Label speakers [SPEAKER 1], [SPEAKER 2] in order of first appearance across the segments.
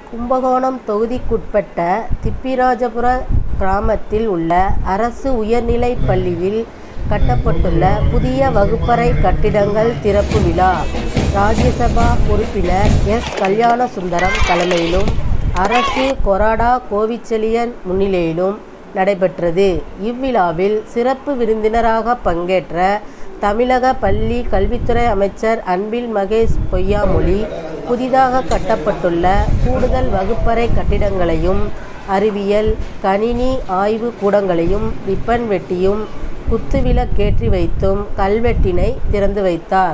[SPEAKER 1] கும்பகோணம் தொகுதிக்குட்பட்ட திப்பிராஜபுர கிராமத்தில் உள்ள அரசு உயர்நிலைப் பள்ளியில் கட்டப்பட்டுள்ள புதிய வகுப்பறை கட்டிடங்கள் திறப்பு விழா ராஜ்யசபா உறுப்பினர் எஸ் கல்யாணசுந்தரம் தலைமையிலும் அரசு கொறடா கோவிச்செழியன் முன்னிலையிலும் நடைபெற்றது இவ்விழாவில் சிறப்பு விருந்தினராக பங்கேற்ற தமிழக பள்ளி கல்வித்துறை அமைச்சர் அன்பில் மகேஷ் பொய்யாமொழி புதிதாக கட்டப்பட்டுள்ள கூடுதல் வகுப்பறை கட்டிடங்களையும் அறிவியல் கணினி ஆய்வு கூடங்களையும் ரிப்பன் வெட்டியும் குத்துவிளக்கேற்றி வைத்தும் கல்வெட்டினை திறந்து வைத்தார்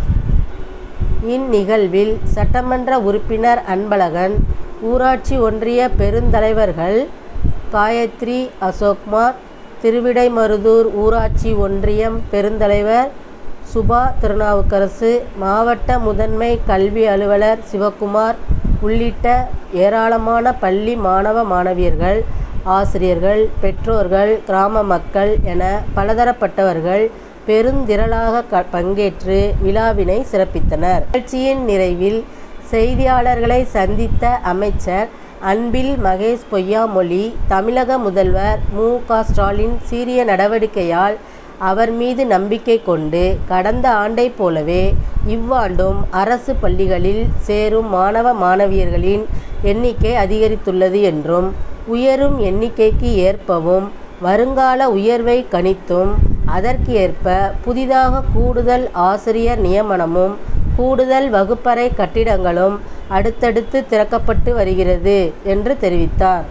[SPEAKER 1] இந்நிகழ்வில் சட்டமன்ற உறுப்பினர் அன்பழகன் ஊராட்சி ஒன்றிய பெருந்தலைவர்கள் காயத்ரி அசோக்குமார் திருவிடைமருதூர் ஊராட்சி ஒன்றியம் பெருந்தலைவர் சுபா திருநாவுக்கரசு மாவட்ட முதன்மை கல்வி அலுவலர் சிவக்குமார் உள்ளிட்ட ஏராளமான பள்ளி மாணவ மாணவியர்கள் ஆசிரியர்கள் பெற்றோர்கள் கிராம மக்கள் என பலதரப்பட்டவர்கள் பெருந்திரளாக க பங்கேற்று விழாவினை சிறப்பித்தனர் நிகழ்ச்சியின் நிறைவில் செய்தியாளர்களை சந்தித்த அமைச்சர் அன்பில் மகேஷ் பொய்யாமொழி தமிழக முதல்வர் மு க ஸ்டாலின் சீரிய நடவடிக்கையால் அவர் மீது நம்பிக்கை கொண்டு கடந்த ஆண்டைப் போலவே இவ்வாண்டும் அரசு பள்ளிகளில் சேரும் மாணவ மாணவியர்களின் எண்ணிக்கை அதிகரித்துள்ளது என்றும் உயரும் எண்ணிக்கைக்கு ஏற்பவும் வருங்கால உயர்வை கணித்தும் அதற்கு ஏற்ப புதிதாக கூடுதல் ஆசிரியர் நியமனமும் கூடுதல் வகுப்பறை கட்டிடங்களும் அடுத்தடுத்து திறக்கப்பட்டு வருகிறது என்று தெரிவித்தார்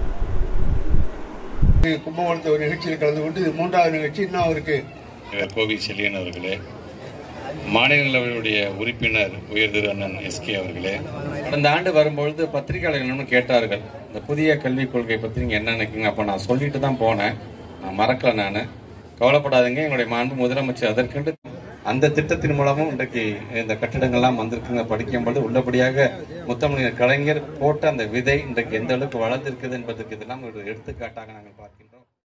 [SPEAKER 2] கும்பகோணத்தில் ஒரு நிகழ்ச்சியில் கலந்து கொண்டு இது மூன்றாவது நிகழ்ச்சி இன்னும் அவருக்கு
[SPEAKER 3] தலைவர் கோவி செல்லியன் அவர்களே மாநிலங்களவையுடைய உறுப்பினர் உயர் திரு அண்ணன் எஸ்கே அவர்களே
[SPEAKER 4] கடந்த ஆண்டு வரும்பொழுது பத்திரிகையாளர்கள் கேட்டார்கள் இந்த புதிய கல்விக் கொள்கை பற்றி நீங்கள் என்ன நினைக்கிறீங்க அப்போ நான் சொல்லிட்டு தான் போனேன் நான் மறக்கல நான் கவலைப்படாதீங்க எங்களுடைய மாண்பு முதலமைச்சர் அதற்கென்று அந்த திட்டத்தின் மூலமும் இன்றைக்கு இந்த கட்டிடங்கள்லாம் வந்திருக்குங்க படிக்கும்போது உள்ளபடியாக முத்தமிழர் கலைஞர் போட்ட அந்த விதை இன்றைக்கு எந்த அளவுக்கு வளர்ந்திருக்குது என்பதற்கு இதெல்லாம் ஒரு எடுத்துக்காட்டாக நாங்கள் பார்க்கிறோம்